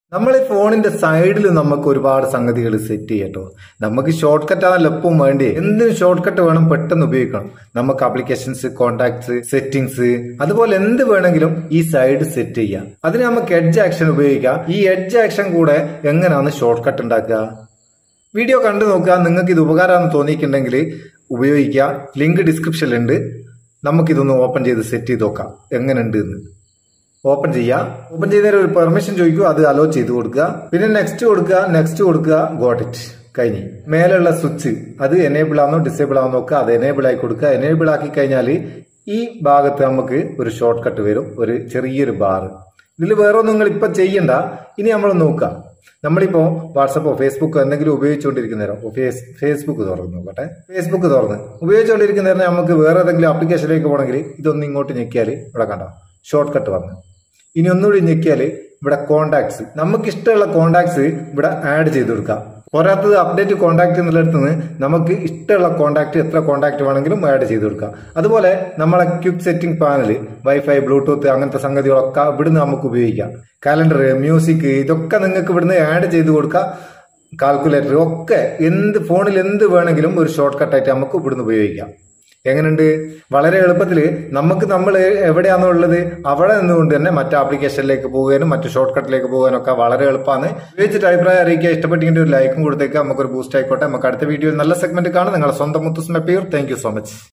നമ്മൾ ഈ ഫോണിന്റെ സൈഡിൽ നമുക്ക് ഒരുപാട് സംഗതികൾ സെറ്റ് ചെയ്യട്ടോ നമുക്ക് ഷോർട്ട് കട്ട് ആണല്ലോ എപ്പം വേണ്ടി എന്തിനും ഷോർട്ട് കട്ട് വേണം പെട്ടെന്ന് ഉപയോഗിക്കണം നമുക്ക് ആപ്ലിക്കേഷൻസ് കോണ്ടാക്ട്സ് സെറ്റിംഗ്സ് അതുപോലെ എന്ത് വേണമെങ്കിലും ഈ സൈഡ് സെറ്റ് ചെയ്യാം അതിന് നമുക്ക് എഡ്ജ് ആക്ഷൻ ഉപയോഗിക്കാം ഈ എഡ്ജ് ആക്ഷൻ കൂടെ എങ്ങനെയാണ് ഷോർട്ട് കട്ട് ഉണ്ടാക്കുക വീഡിയോ കണ്ടു നോക്കുക നിങ്ങൾക്ക് ഇത് ഉപകാരമാണെന്ന് തോന്നിയിട്ടുണ്ടെങ്കിൽ ഉപയോഗിക്കുക ലിങ്ക് ഡിസ്ക്രിപ്ഷനിലുണ്ട് നമുക്കിതൊന്ന് ഓപ്പൺ ചെയ്ത് സെറ്റ് ചെയ്ത് നോക്കാം എങ്ങനെയുണ്ട് എന്ന് ഓപ്പൺ ചെയ്യുക ഓപ്പൺ ചെയ്തതിന് ഒരു പെർമിഷൻ ചോദിക്കുക അത് അലോ ചെയ്ത് കൊടുക്കുക പിന്നെ നെക്സ്റ്റ് കൊടുക്കുക നെക്സ്റ്റ് കൊടുക്കുക ഗോട്ട് ഇറ്റ് കഴിഞ്ഞ് മേലുള്ള സ്വിച്ച് അത് എനേബിൾ ആണോ ഡിസേബിൾ ആണോ നോക്കുക അത് എനേബിൾ ആക്കി കൊടുക്കുക എനേബിൾ ആക്കി കഴിഞ്ഞാൽ ഈ ഭാഗത്ത് നമുക്ക് ഒരു ഷോർട്ട് കട്ട് വരും ഒരു ചെറിയൊരു ബാർ ഇതിൽ വേറെ ഒന്നും നിങ്ങൾ ഇപ്പൊ ചെയ്യണ്ട ഇനി നമ്മൾ നോക്കാം നമ്മളിപ്പോ വാട്സപ്പോ ഫേസ്ബുക്കോ എന്തെങ്കിലും ഉപയോഗിച്ചുകൊണ്ടിരിക്കുന്നേരം ഫേസ് ഫേസ്ബുക്ക് തുറന്ന് നോക്കട്ടെ ഫേസ്ബുക്ക് തുറന്ന് ഉപയോഗിച്ചുകൊണ്ടിരിക്കുന്നേരം നമുക്ക് വേറെ ഏതെങ്കിലും ആപ്ലിക്കേഷനിലേക്ക് പോകണമെങ്കിൽ ഇതൊന്ന് ഇങ്ങോട്ട് ഞെക്കിയാൽ ഇവിടെ കണ്ടോ ഷോർട്ട് കട്ട് വന്ന് ഇനി ഒന്നുകൂടി ഞെക്കിയാൽ ഇവിടെ കോണ്ടാക്ട്സ് നമുക്ക് ഇഷ്ടമുള്ള കോണ്ടാക്ട്സ് ഇവിടെ ആഡ് ചെയ്ത് കൊടുക്കാം പോരാത്തത് അപ്ഡേറ്റ് കോണ്ടാക്ട് എന്നുള്ളിടത്ത് നിന്ന് നമുക്ക് ഇഷ്ടമുള്ള കോണ്ടാക്ട് എത്ര കോണ്ടാക്ട് വേണമെങ്കിലും ആഡ് ചെയ്ത് കൊടുക്കാം അതുപോലെ നമ്മളെ quick setting panel wifi Bluetooth അങ്ങനത്തെ സംഗതികളൊക്കെ ഇവിടുന്ന് നമുക്ക് ഉപയോഗിക്കാം കാലണ്ടർ മ്യൂസിക് ഇതൊക്കെ നിങ്ങൾക്ക് ഇവിടുന്ന് ആഡ് ചെയ്ത് കൊടുക്കാം കാൽക്കുലേറ്റർ ഒക്കെ എന്ത് ഫോണിൽ എന്ത് വേണമെങ്കിലും ഒരു ഷോർട്ട് കട്ടായിട്ട് നമുക്ക് ഇവിടുന്ന് ഉപയോഗിക്കാം എങ്ങനെയുണ്ട് വളരെ എളുപ്പത്തിൽ നമുക്ക് നമ്മൾ എവിടെയാണോ ഉള്ളത് അവിടെ നിന്നുകൊണ്ട് തന്നെ മറ്റു ആപ്ലിക്കേഷനിലേക്ക് പോകാനും മറ്റു ഷോർട്ട് കട്ടിലേക്ക് പോകാനും ഒക്കെ വളരെ എളുപ്പമാണ് ഉപയോഗിച്ചിട്ട് അഭിപ്രായം അറിയിക്കുക ഇഷ്ടപ്പെട്ടെങ്കിൽ ഒരു ലൈക്കും കൊടുത്തേക്ക് നമുക്കൊരു ബൂസ്റ്റ് ആയിക്കോട്ടെ നമുക്ക് അടുത്ത വീഡിയോയിൽ നല്ല സെഗ്മെന്റ് കാണാം നിങ്ങളുടെ സ്വന്തം മുത്തുസ്മ pure thank you so much